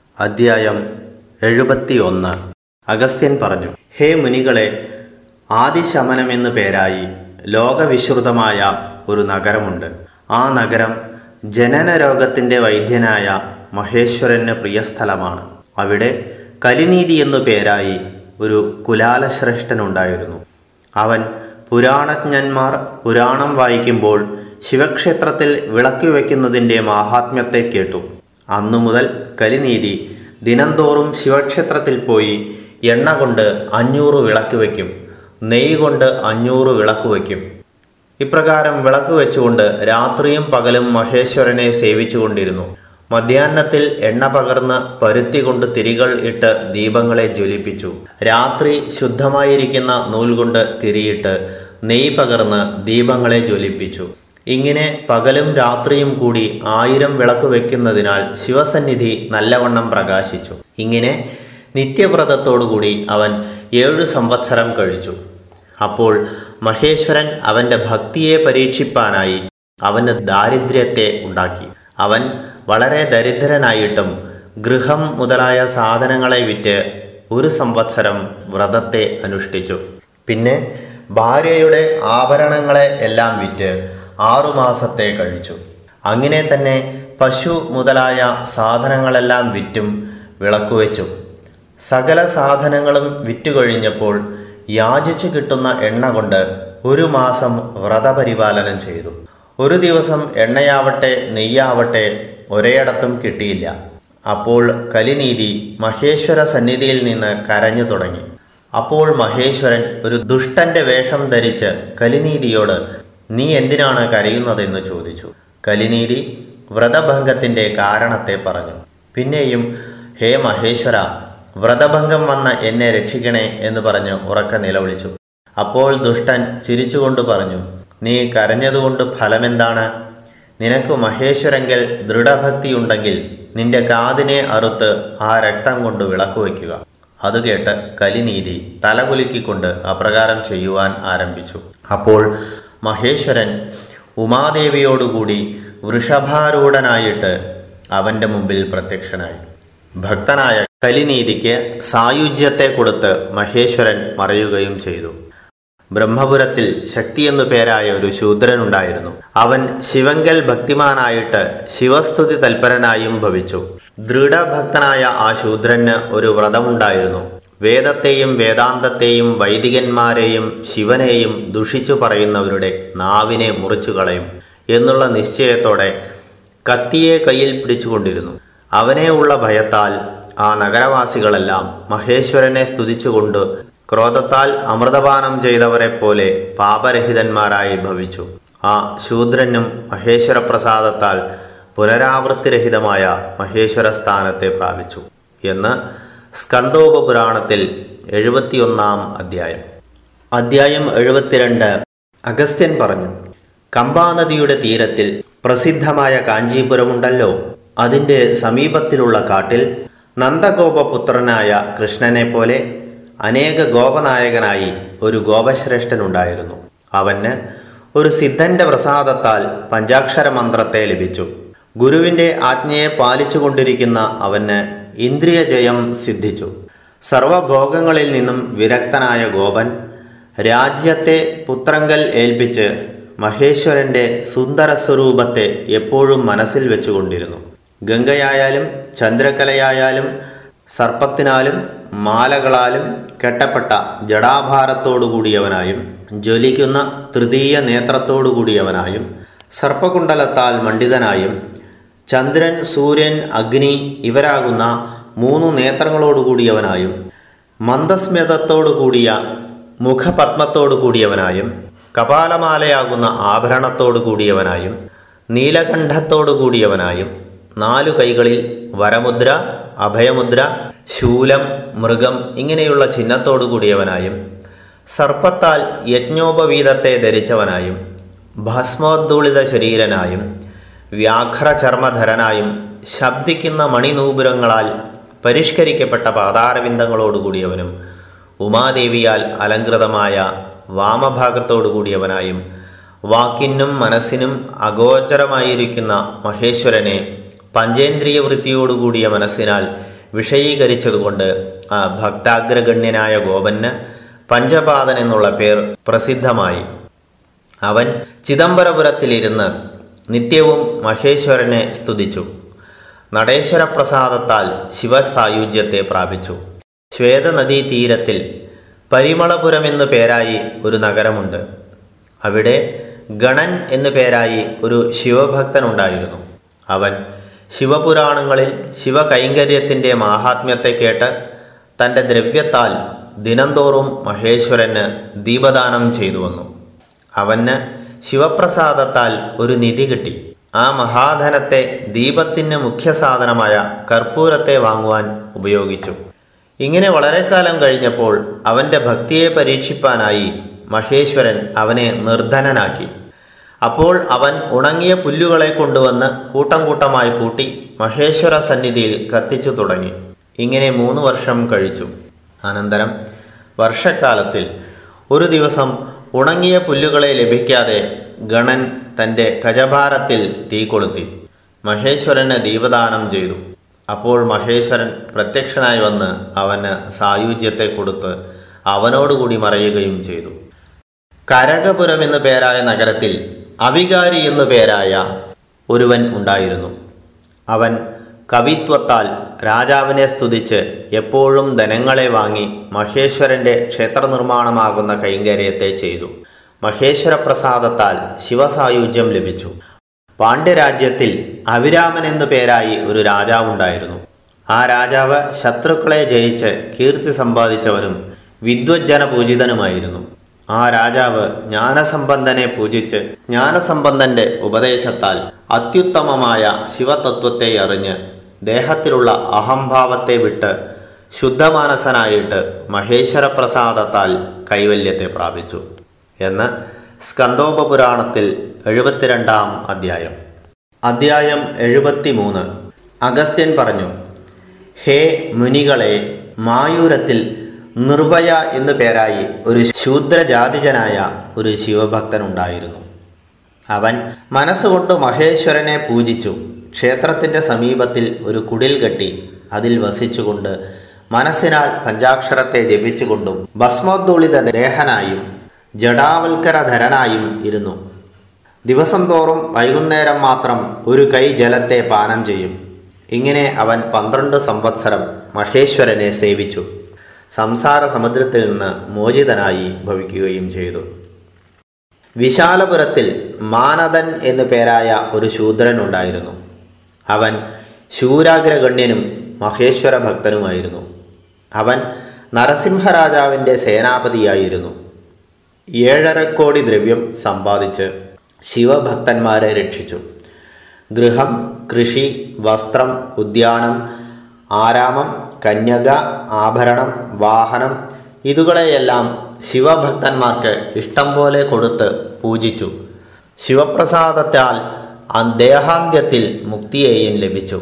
അദ്ധ്യായം എഴുപത്തിയൊന്ന് അഗസ്ത്യൻ പറഞ്ഞു ഹേ മുനികളെ ആദിശമനം എന്നു പേരായി ലോകവിശ്രുതമായ ഒരു നഗരമുണ്ട് ആ നഗരം ജനന രോഗത്തിൻ്റെ വൈദ്യനായ മഹേശ്വരന് പ്രിയസ്ഥലമാണ് അവിടെ കലിനീതി എന്നു പേരായി ഒരു കുലാലശ്രേഷ്ഠനുണ്ടായിരുന്നു അവൻ പുരാണജ്ഞന്മാർ പുരാണം വായിക്കുമ്പോൾ ശിവക്ഷേത്രത്തിൽ വിളക്ക് വയ്ക്കുന്നതിൻ്റെ മാഹാത്മ്യത്തെ കേട്ടു അന്നു മുതൽ കലിനീതി ദിനംതോറും ശിവക്ഷേത്രത്തിൽ പോയി എണ്ണ കൊണ്ട് അഞ്ഞൂറ് വിളക്ക് വയ്ക്കും നെയ്യ് കൊണ്ട് അഞ്ഞൂറ് വിളക്ക് വയ്ക്കും ഇപ്രകാരം വിളക്ക് വെച്ചുകൊണ്ട് രാത്രിയും പകലും മഹേശ്വരനെ സേവിച്ചുകൊണ്ടിരുന്നു മധ്യാഹ്നത്തിൽ എണ്ണ പകർന്ന് പരുത്തി കൊണ്ട് തിരികൾ ഇട്ട് ദീപങ്ങളെ ജ്വലിപ്പിച്ചു രാത്രി ശുദ്ധമായിരിക്കുന്ന നൂൽ കൊണ്ട് തിരിയിട്ട് നെയ്യ് പകർന്ന് ദീപങ്ങളെ ജ്വലിപ്പിച്ചു ഇങ്ങനെ പകലും രാത്രിയും കൂടി ആയിരം വിളക്ക് വെക്കുന്നതിനാൽ ശിവസന്നിധി നല്ലവണ്ണം പ്രകാശിച്ചു ഇങ്ങനെ നിത്യവ്രതത്തോടുകൂടി അവൻ ഏഴു സംവത്സരം കഴിച്ചു അപ്പോൾ മഹേശ്വരൻ അവന്റെ ഭക്തിയെ പരീക്ഷിപ്പാനായി അവന് ദാരിദ്ര്യത്തെ ഉണ്ടാക്കി അവൻ വളരെ ദരിദ്രനായിട്ടും ഗൃഹം മുതലായ സാധനങ്ങളെ വിറ്റ് ഒരു സംവത്സരം വ്രതത്തെ അനുഷ്ഠിച്ചു പിന്നെ ഭാര്യയുടെ ആഭരണങ്ങളെ എല്ലാം വിറ്റ് ആറുമാസത്തെ കഴിച്ചു അങ്ങനെ തന്നെ പശു മുതലായ സാധനങ്ങളെല്ലാം വിറ്റും വിളക്കുവെച്ചു സകല സാധനങ്ങളും വിറ്റുകഴിഞ്ഞപ്പോൾ യാചിച്ചു കിട്ടുന്ന എണ്ണ കൊണ്ട് ഒരു മാസം വ്രതപരിപാലനം ചെയ്തു ഒരു ദിവസം എണ്ണയാവട്ടെ നെയ്യാവട്ടെ ഒരേയിടത്തും കിട്ടിയില്ല അപ്പോൾ കലിനീതി മഹേശ്വര സന്നിധിയിൽ നിന്ന് കരഞ്ഞു തുടങ്ങി അപ്പോൾ മഹേശ്വരൻ ഒരു ദുഷ്ടന്റെ വേഷം ധരിച്ച് കലിനീതിയോട് നീ എന്തിനാണ് കരയുന്നതെന്ന് ചോദിച്ചു കലിനീതി വ്രതഭംഗത്തിന്റെ കാരണത്തെ പറഞ്ഞു പിന്നെയും ഹേ മഹേശ്വര വ്രതഭംഗം വന്ന എന്നെ രക്ഷിക്കണേ എന്ന് പറഞ്ഞ് ഉറക്കെ നിലവിളിച്ചു അപ്പോൾ ദുഷ്ടൻ ചിരിച്ചുകൊണ്ട് പറഞ്ഞു നീ കരഞ്ഞതുകൊണ്ട് ഫലമെന്താണ് നിനക്ക് മഹേശ്വരെങ്കിൽ ദൃഢഭക്തിയുണ്ടെങ്കിൽ നിന്റെ കാതിനെ അറുത്ത് ആ രക്തം കൊണ്ട് വിളക്ക് വയ്ക്കുക അത് കേട്ട് കലിനീതി തലകുലുക്കിക്കൊണ്ട് അപ്രകാരം ചെയ്യുവാൻ ആരംഭിച്ചു അപ്പോൾ മഹേശ്വരൻ ഉമാദേവിയോടുകൂടി വൃഷഭാരൂഢനായിട്ട് അവന്റെ മുമ്പിൽ പ്രത്യക്ഷനായി ഭക്തനായ കലിനീതിക്ക് സായുജ്യത്തെ കൊടുത്ത് മഹേശ്വരൻ മറയുകയും ചെയ്തു ബ്രഹ്മപുരത്തിൽ ശക്തി എന്നു പേരായ ഒരു ശൂദ്രനുണ്ടായിരുന്നു അവൻ ശിവങ്കൽ ഭക്തിമാനായിട്ട് ശിവസ്തുതി തൽപരനായും ഭവിച്ചു ദൃഢഭക്തനായ ആ ശൂദ്രന് ഒരു വ്രതമുണ്ടായിരുന്നു വേദത്തെയും വേദാന്തത്തെയും വൈദികന്മാരെയും ശിവനെയും ദുഷിച്ചു പറയുന്നവരുടെ നാവിനെ മുറിച്ചു കളയും എന്നുള്ള നിശ്ചയത്തോടെ കത്തിയെ കയ്യിൽ പിടിച്ചുകൊണ്ടിരുന്നു അവനെ ഉള്ള ഭയത്താൽ ആ നഗരവാസികളെല്ലാം മഹേശ്വരനെ സ്തുതിച്ചുകൊണ്ട് ക്രോധത്താൽ അമൃതപാനം ചെയ്തവരെ പോലെ പാപരഹിതന്മാരായി ഭവിച്ചു ആ ശൂദ്രനും മഹേശ്വര പ്രസാദത്താൽ പുനരാവൃത്തിരഹിതമായ മഹേശ്വര സ്ഥാനത്തെ പ്രാപിച്ചു എന്ന് സ്കന്ദോപപുരാണത്തിൽ എഴുപത്തിയൊന്നാം അധ്യായം അധ്യായം എഴുപത്തിരണ്ട് അഗസ്ത്യൻ പറഞ്ഞു കമ്പാനദിയുടെ തീരത്തിൽ പ്രസിദ്ധമായ കാഞ്ചീപുരമുണ്ടല്ലോ അതിൻ്റെ സമീപത്തിലുള്ള കാട്ടിൽ നന്ദഗോപപുത്രനായ കൃഷ്ണനെ പോലെ അനേക ഗോപനായകനായി ഒരു ഗോപശ്രേഷ്ഠനുണ്ടായിരുന്നു അവന് ഒരു സിദ്ധന്റെ പ്രസാദത്താൽ പഞ്ചാക്ഷര മന്ത്രത്തെ ലഭിച്ചു ഗുരുവിന്റെ ആജ്ഞയെ പാലിച്ചുകൊണ്ടിരിക്കുന്ന അവന് ഇന്ദ്രിയജയം സിദ്ധിച്ചു സർവഭോഗങ്ങളിൽ നിന്നും വിരക്തനായ ഗോപൻ രാജ്യത്തെ പുത്രങ്കൽ ഏൽപ്പിച്ച് മഹേശ്വരന്റെ സുന്ദര സ്വരൂപത്തെ എപ്പോഴും മനസ്സിൽ വെച്ചുകൊണ്ടിരുന്നു ഗംഗയായാലും ചന്ദ്രകലയായാലും സർപ്പത്തിനാലും മാലകളാലും കെട്ടപ്പെട്ട ജടാഭാരത്തോടുകൂടിയവനായും ജ്വലിക്കുന്ന തൃതീയ നേത്രത്തോടുകൂടിയവനായും സർപ്പകുണ്ടലത്താൽ മണ്ഡിതനായും ചന്ദ്രൻ സൂര്യൻ അഗ്നി ഇവരാകുന്ന മൂന്നു നേത്രങ്ങളോടുകൂടിയവനായും മന്ദസ്മിതത്തോടു കൂടിയ മുഖപത്മത്തോടു കൂടിയവനായും കപാലമാലയാകുന്ന ആഭരണത്തോടു കൂടിയവനായും നീലകണ്ഠത്തോടു കൂടിയവനായും നാലു കൈകളിൽ വരമുദ്ര അഭയമുദ്ര ശൂലം മൃഗം ഇങ്ങനെയുള്ള ചിഹ്നത്തോടു കൂടിയവനായും സർപ്പത്താൽ യജ്ഞോപവീതത്തെ ധരിച്ചവനായും ഭസ്മോദ്ദൂളിത ശരീരനായും വ്യാഘ്രചർമ്മധരനായും ശബ്ദിക്കുന്ന മണിനൂപുരങ്ങളാൽ പരിഷ്കരിക്കപ്പെട്ട പാതാരവിന്ദങ്ങളോടുകൂടിയവനും ഉമാദേവിയാൽ അലങ്കൃതമായ വാമഭാഗത്തോടുകൂടിയവനായും വാക്കിനും മനസ്സിനും അഗോചരമായിരിക്കുന്ന മഹേശ്വരനെ പഞ്ചേന്ദ്രിയ വൃത്തിയോടുകൂടിയ മനസ്സിനാൽ വിഷയീകരിച്ചതുകൊണ്ട് ആ ഭക്താഗ്രഗണ്യനായ ഗോപന് പഞ്ചപാദൻ എന്നുള്ള പേർ പ്രസിദ്ധമായി അവൻ ചിദംബരപുരത്തിലിരുന്ന് നിത്യവും മഹേശ്വരനെ സ്തുതിച്ചു നടേശ്വര പ്രസാദത്താൽ ശിവസായുജ്യത്തെ പ്രാപിച്ചു ശ്വേതനദീ തീരത്തിൽ പരിമളപുരം എന്നു പേരായി ഒരു നഗരമുണ്ട് അവിടെ ഗണൻ എന്നു പേരായി ഒരു ശിവഭക്തനുണ്ടായിരുന്നു അവൻ ശിവപുരാണങ്ങളിൽ ശിവകൈങ്കര്യത്തിൻ്റെ മാഹാത്മ്യത്തെ കേട്ട് തൻ്റെ ദ്രവ്യത്താൽ ദിനംതോറും മഹേശ്വരന് ദീപദാനം ചെയ്തു വന്നു അവന് ശിവപ്രസാദത്താൽ ഒരു നിധി കിട്ടി ആ മഹാധനത്തെ ദീപത്തിന് മുഖ്യ സാധനമായ കർപ്പൂരത്തെ വാങ്ങുവാൻ ഉപയോഗിച്ചു ഇങ്ങനെ വളരെ കാലം കഴിഞ്ഞപ്പോൾ അവൻ്റെ ഭക്തിയെ പരീക്ഷിപ്പാനായി മഹേശ്വരൻ അവനെ നിർധനനാക്കി അപ്പോൾ അവൻ ഉണങ്ങിയ പുല്ലുകളെ കൊണ്ടുവന്ന് കൂട്ടം കൂട്ടമായി കൂട്ടി മഹേശ്വര സന്നിധിയിൽ കത്തിച്ചു തുടങ്ങി ഇങ്ങനെ മൂന്ന് വർഷം കഴിച്ചു അനന്തരം വർഷക്കാലത്തിൽ ഒരു ദിവസം ഉണങ്ങിയ പുല്ലുകളെ ലഭിക്കാതെ ഗണൻ തൻ്റെ കജഭാരത്തിൽ തീ കൊളുത്തി മഹേശ്വരന് ദീപദാനം ചെയ്തു അപ്പോൾ മഹേശ്വരൻ പ്രത്യക്ഷനായി വന്ന് അവന് സായുജ്യത്തെ കൊടുത്ത് അവനോടുകൂടി മറയുകയും ചെയ്തു കരകപുരം എന്നു പേരായ നഗരത്തിൽ അവികാരി എന്നു പേരായ ഒരുവൻ ഉണ്ടായിരുന്നു അവൻ കവിത്വത്താൽ രാജാവിനെ സ്തുതിച്ച് എപ്പോഴും ധനങ്ങളെ വാങ്ങി മഹേശ്വരന്റെ ക്ഷേത്ര നിർമ്മാണമാകുന്ന കൈങ്കര്യത്തെ ചെയ്തു മഹേശ്വര പ്രസാദത്താൽ ശിവസായുജ്യം ലഭിച്ചു പാണ്ഡ്യരാജ്യത്തിൽ അവിരാമൻ എന്നു പേരായി ഒരു രാജാവുണ്ടായിരുന്നു ആ രാജാവ് ശത്രുക്കളെ ജയിച്ച് കീർത്തി സമ്പാദിച്ചവനും വിദ്വജ്ജന പൂജിതനുമായിരുന്നു ആ രാജാവ് ജ്ഞാനസമ്പന്നനെ പൂജിച്ച് ജ്ഞാനസമ്പന്നന്റെ ഉപദേശത്താൽ അത്യുത്തമമായ ശിവതത്വത്തെ അറിഞ്ഞ് ദേഹത്തിലുള്ള അഹംഭാവത്തെ വിട്ട് ശുദ്ധമാനസനായിട്ട് മഹേശ്വര പ്രസാദത്താൽ കൈവല്യത്തെ പ്രാപിച്ചു എന്ന് സ്കന്ദോപപുരാണത്തിൽ എഴുപത്തിരണ്ടാം അധ്യായം അധ്യായം എഴുപത്തിമൂന്ന് അഗസ്ത്യൻ പറഞ്ഞു ഹേ മുനികളെ മായൂരത്തിൽ നിർഭയ എന്നു പേരായി ഒരു ശൂദ്രജാതിജനായ ഒരു ശിവഭക്തനുണ്ടായിരുന്നു അവൻ മനസ്സുകൊണ്ട് മഹേശ്വരനെ പൂജിച്ചു ക്ഷേത്രത്തിൻ്റെ സമീപത്തിൽ ഒരു കുടിൽ കെട്ടി അതിൽ വസിച്ചുകൊണ്ട് മനസ്സിനാൽ പഞ്ചാക്ഷരത്തെ ജപിച്ചുകൊണ്ടും ഭസ്മോദ്ദോളിത ദേഹനായും ജഡാവൽക്കരധരനായും ഇരുന്നു ദിവസം തോറും വൈകുന്നേരം മാത്രം ഒരു കൈ ജലത്തെ പാനം ചെയ്യും ഇങ്ങനെ അവൻ പന്ത്രണ്ട് സംവത്സരം മഹേശ്വരനെ സേവിച്ചു സംസാര സമുദ്രത്തിൽ നിന്ന് മോചിതനായി ഭവിക്കുകയും ചെയ്തു വിശാലപുരത്തിൽ മാനദൻ എന്നു പേരായ ഒരു ശൂദ്രനുണ്ടായിരുന്നു അവൻ ശൂരാഗ്രഗണ്യനും മഹേശ്വര ഭക്തനുമായിരുന്നു അവൻ നരസിംഹരാജാവിൻ്റെ സേനാപതിയായിരുന്നു ഏഴര കോടി ദ്രവ്യം സമ്പാദിച്ച് ശിവഭക്തന്മാരെ രക്ഷിച്ചു ഗൃഹം കൃഷി വസ്ത്രം ഉദ്യാനം ആരാമം കന്യക ആഭരണം വാഹനം ഇതുകളെയെല്ലാം ശിവഭക്തന്മാർക്ക് ഇഷ്ടം പോലെ കൊടുത്ത് പൂജിച്ചു ശിവപ്രസാദത്താൽ ആ ദേഹാന്ത്യത്തിൽ മുക്തിയെയും ലഭിച്ചു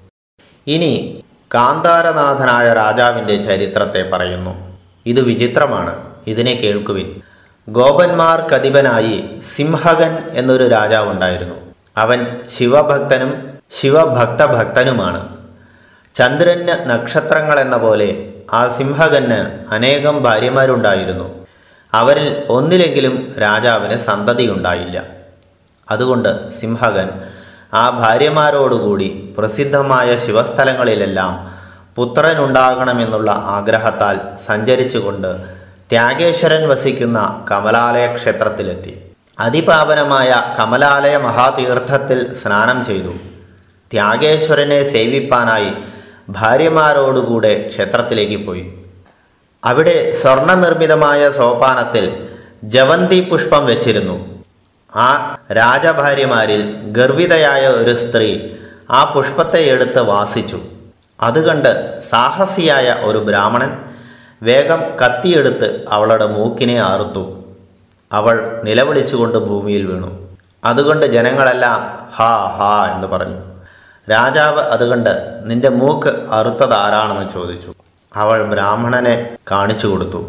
ഇനി കാന്താരനാഥനായ രാജാവിൻ്റെ ചരിത്രത്തെ പറയുന്നു ഇത് വിചിത്രമാണ് ഇതിനെ കേൾക്കുവിൻ ഗോപന്മാർക്കധിപനായി സിംഹകൻ എന്നൊരു രാജാവുണ്ടായിരുന്നു അവൻ ശിവഭക്തനും ശിവഭക്തഭക്തനുമാണ് ചന്ദ്രന് നക്ഷത്രങ്ങൾ എന്ന പോലെ ആ സിംഹകന് അനേകം ഭാര്യമാരുണ്ടായിരുന്നു അവരിൽ ഒന്നിലെങ്കിലും രാജാവിന് സന്തതിയുണ്ടായില്ല അതുകൊണ്ട് സിംഹകൻ ആ ഭാര്യമാരോടുകൂടി പ്രസിദ്ധമായ ശിവസ്ഥലങ്ങളിലെല്ലാം പുത്രനുണ്ടാകണമെന്നുള്ള ആഗ്രഹത്താൽ സഞ്ചരിച്ചുകൊണ്ട് ത്യാഗേശ്വരൻ വസിക്കുന്ന കമലാലയ ക്ഷേത്രത്തിലെത്തി അതിപാവനമായ കമലാലയ മഹാതീർത്ഥത്തിൽ സ്നാനം ചെയ്തു ത്യാഗേശ്വരനെ സേവിപ്പാനായി ഭാര്യമാരോടുകൂടെ ക്ഷേത്രത്തിലേക്ക് പോയി അവിടെ സ്വർണനിർമ്മിതമായ സോപാനത്തിൽ ജവന്തി പുഷ്പം വെച്ചിരുന്നു ആ രാജഭാര്യമാരിൽ ഗർഭിതയായ ഒരു സ്ത്രീ ആ പുഷ്പത്തെ എടുത്ത് വാസിച്ചു അതുകണ്ട് സാഹസിയായ ഒരു ബ്രാഹ്മണൻ വേഗം കത്തിയെടുത്ത് അവളുടെ മൂക്കിനെ ആറുത്തു അവൾ നിലവിളിച്ചുകൊണ്ട് ഭൂമിയിൽ വീണു അതുകൊണ്ട് ജനങ്ങളെല്ലാം ഹാ ഹാ എന്ന് പറഞ്ഞു രാജാവ് അതുകൊണ്ട് നിന്റെ മൂക്ക് അറുത്തത് ആരാണെന്ന് ചോദിച്ചു അവൾ ബ്രാഹ്മണനെ കാണിച്ചു കൊടുത്തു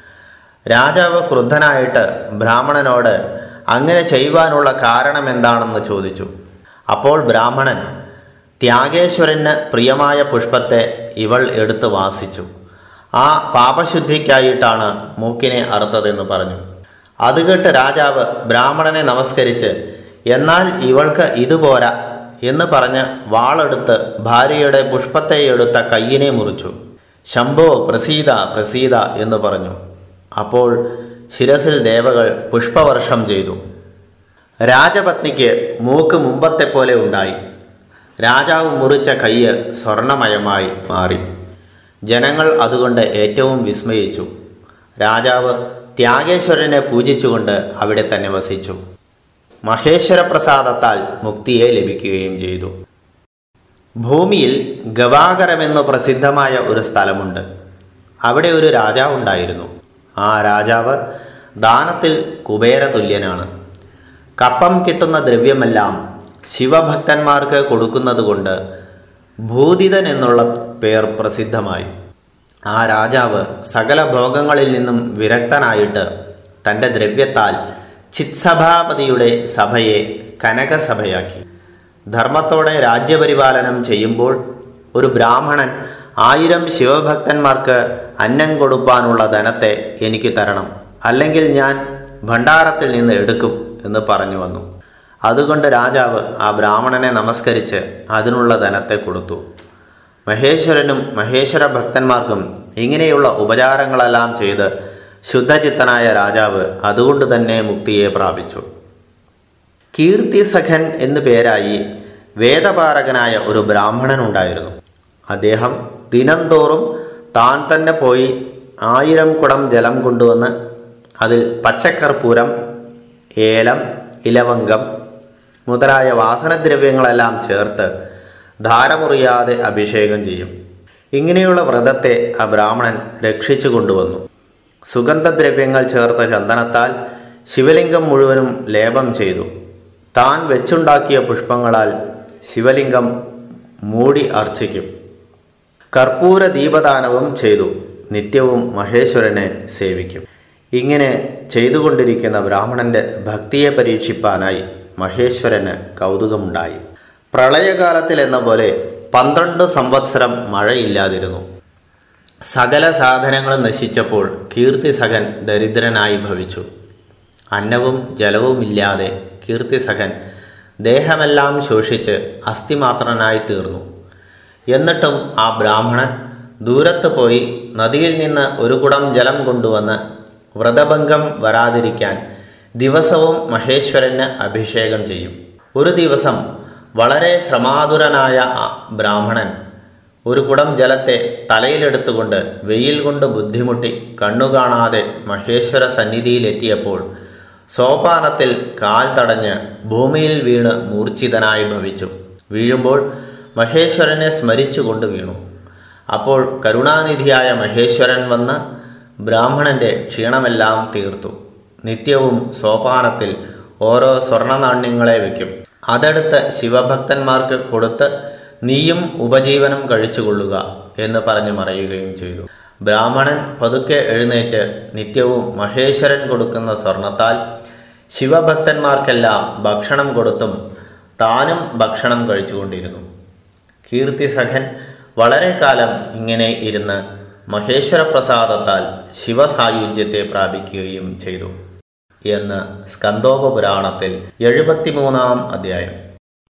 രാജാവ് ക്രുദ്ധനായിട്ട് ബ്രാഹ്മണനോട് അങ്ങനെ ചെയ്യുവാനുള്ള കാരണം എന്താണെന്ന് ചോദിച്ചു അപ്പോൾ ബ്രാഹ്മണൻ ത്യാഗേശ്വരന് പ്രിയമായ പുഷ്പത്തെ ഇവൾ എടുത്ത് വാസിച്ചു ആ പാപശുദ്ധിക്കായിട്ടാണ് മൂക്കിനെ അറുത്തതെന്ന് പറഞ്ഞു അത് കേട്ട് രാജാവ് ബ്രാഹ്മണനെ നമസ്കരിച്ച് എന്നാൽ ഇവൾക്ക് ഇതുപോരാ എന്ന് പറഞ്ഞ് വാളെടുത്ത് ഭാര്യയുടെ പുഷ്പത്തെ എടുത്ത കയ്യിനെ മുറിച്ചു ശംഭോ പ്രസീത പ്രസീത എന്ന് പറഞ്ഞു അപ്പോൾ ശിരസിൽ ദേവകൾ പുഷ്പവർഷം ചെയ്തു രാജപത്നിക്ക് മൂക്ക് മുമ്പത്തെ പോലെ ഉണ്ടായി രാജാവ് മുറിച്ച കയ്യ് സ്വർണമയമായി മാറി ജനങ്ങൾ അതുകൊണ്ട് ഏറ്റവും വിസ്മയിച്ചു രാജാവ് ത്യാഗേശ്വരനെ പൂജിച്ചുകൊണ്ട് അവിടെ തന്നെ വസിച്ചു മഹേശ്വര പ്രസാദത്താൽ മുക്തിയെ ലഭിക്കുകയും ചെയ്തു ഭൂമിയിൽ ഗവാകരമെന്നു പ്രസിദ്ധമായ ഒരു സ്ഥലമുണ്ട് അവിടെ ഒരു രാജാവുണ്ടായിരുന്നു ആ രാജാവ് ദാനത്തിൽ കുബേര തുല്യനാണ് കപ്പം കിട്ടുന്ന ദ്രവ്യമെല്ലാം ശിവഭക്തന്മാർക്ക് കൊടുക്കുന്നതുകൊണ്ട് ഭൂതിതൻ എന്നുള്ള പേർ പ്രസിദ്ധമായി ആ രാജാവ് സകല ഭോഗങ്ങളിൽ നിന്നും വിരക്തനായിട്ട് തൻ്റെ ദ്രവ്യത്താൽ ചിത്സഭാപതിയുടെ സഭയെ കനകസഭയാക്കി ധർമ്മത്തോടെ രാജ്യപരിപാലനം ചെയ്യുമ്പോൾ ഒരു ബ്രാഹ്മണൻ ആയിരം ശിവഭക്തന്മാർക്ക് അന്നം കൊടുപ്പാനുള്ള ധനത്തെ എനിക്ക് തരണം അല്ലെങ്കിൽ ഞാൻ ഭണ്ഡാരത്തിൽ നിന്ന് എടുക്കും എന്ന് പറഞ്ഞു വന്നു അതുകൊണ്ട് രാജാവ് ആ ബ്രാഹ്മണനെ നമസ്കരിച്ച് അതിനുള്ള ധനത്തെ കൊടുത്തു മഹേശ്വരനും മഹേശ്വര ഭക്തന്മാർക്കും ഇങ്ങനെയുള്ള ഉപചാരങ്ങളെല്ലാം ചെയ്ത് ശുദ്ധചിത്തനായ രാജാവ് അതുകൊണ്ട് തന്നെ മുക്തിയെ പ്രാപിച്ചു കീർത്തിസഖൻ എന്നു പേരായി വേദപാരകനായ ഒരു ബ്രാഹ്മണനുണ്ടായിരുന്നു അദ്ദേഹം ദിനംതോറും താൻ തന്നെ പോയി ആയിരം കുടം ജലം കൊണ്ടുവന്ന് അതിൽ പച്ചക്കർപ്പൂരം ഏലം ഇലവങ്കം മുതലായ വാസനദ്രവ്യങ്ങളെല്ലാം ചേർത്ത് ധാരമുറിയാതെ അഭിഷേകം ചെയ്യും ഇങ്ങനെയുള്ള വ്രതത്തെ ആ ബ്രാഹ്മണൻ രക്ഷിച്ചു കൊണ്ടുവന്നു സുഗന്ധദ്രവ്യങ്ങൾ ചേർത്ത ചന്ദനത്താൽ ശിവലിംഗം മുഴുവനും ലേപം ചെയ്തു താൻ വെച്ചുണ്ടാക്കിയ പുഷ്പങ്ങളാൽ ശിവലിംഗം മൂടി അർച്ചിക്കും കർപ്പൂര ദീപദാനവും ചെയ്തു നിത്യവും മഹേശ്വരനെ സേവിക്കും ഇങ്ങനെ ചെയ്തുകൊണ്ടിരിക്കുന്ന ബ്രാഹ്മണന്റെ ഭക്തിയെ പരീക്ഷിപ്പാനായി മഹേശ്വരന് കൗതുകമുണ്ടായി പ്രളയകാലത്തിൽ എന്ന പോലെ പന്ത്രണ്ട് സംവത്സരം മഴയില്ലാതിരുന്നു സകല സാധനങ്ങളും നശിച്ചപ്പോൾ കീർത്തിസഖൻ ദരിദ്രനായി ഭവിച്ചു അന്നവും ജലവുമില്ലാതെ കീർത്തിസഖൻ ദേഹമെല്ലാം ശോഷിച്ച് അസ്ഥിമാത്രനായി തീർന്നു എന്നിട്ടും ആ ബ്രാഹ്മണൻ ദൂരത്ത് പോയി നദിയിൽ നിന്ന് ഒരു കുടം ജലം കൊണ്ടുവന്ന് വ്രതഭംഗം വരാതിരിക്കാൻ ദിവസവും മഹേശ്വരന് അഭിഷേകം ചെയ്യും ഒരു ദിവസം വളരെ ശ്രമാതുരനായ ആ ബ്രാഹ്മണൻ ഒരു കുടം ജലത്തെ തലയിലെടുത്തുകൊണ്ട് വെയിൽ കൊണ്ട് ബുദ്ധിമുട്ടി കണ്ണു കാണാതെ മഹേശ്വര സന്നിധിയിലെത്തിയപ്പോൾ സോപാനത്തിൽ കാൽ തടഞ്ഞ് ഭൂമിയിൽ വീണ് മൂർച്ഛിതനായി ഭവിച്ചു വീഴുമ്പോൾ മഹേശ്വരനെ സ്മരിച്ചുകൊണ്ട് വീണു അപ്പോൾ കരുണാനിധിയായ മഹേശ്വരൻ വന്ന് ബ്രാഹ്മണന്റെ ക്ഷീണമെല്ലാം തീർത്തു നിത്യവും സോപാനത്തിൽ ഓരോ സ്വർണനാണ്യങ്ങളെ വയ്ക്കും അതെടുത്ത് ശിവഭക്തന്മാർക്ക് കൊടുത്ത് നീയും ഉപജീവനം കഴിച്ചുകൊള്ളുക എന്ന് പറഞ്ഞു മറയുകയും ചെയ്തു ബ്രാഹ്മണൻ പതുക്കെ എഴുന്നേറ്റ് നിത്യവും മഹേശ്വരൻ കൊടുക്കുന്ന സ്വർണത്താൽ ശിവഭക്തന്മാർക്കെല്ലാം ഭക്ഷണം കൊടുത്തും താനും ഭക്ഷണം കഴിച്ചുകൊണ്ടിരുന്നു കീർത്തിസഖൻ വളരെ കാലം ഇങ്ങനെ ഇരുന്ന് മഹേശ്വര പ്രസാദത്താൽ ശിവസായുജ്യത്തെ പ്രാപിക്കുകയും ചെയ്തു എന്ന് സ്കന്ദോപപുരാണത്തിൽ എഴുപത്തിമൂന്നാം അധ്യായം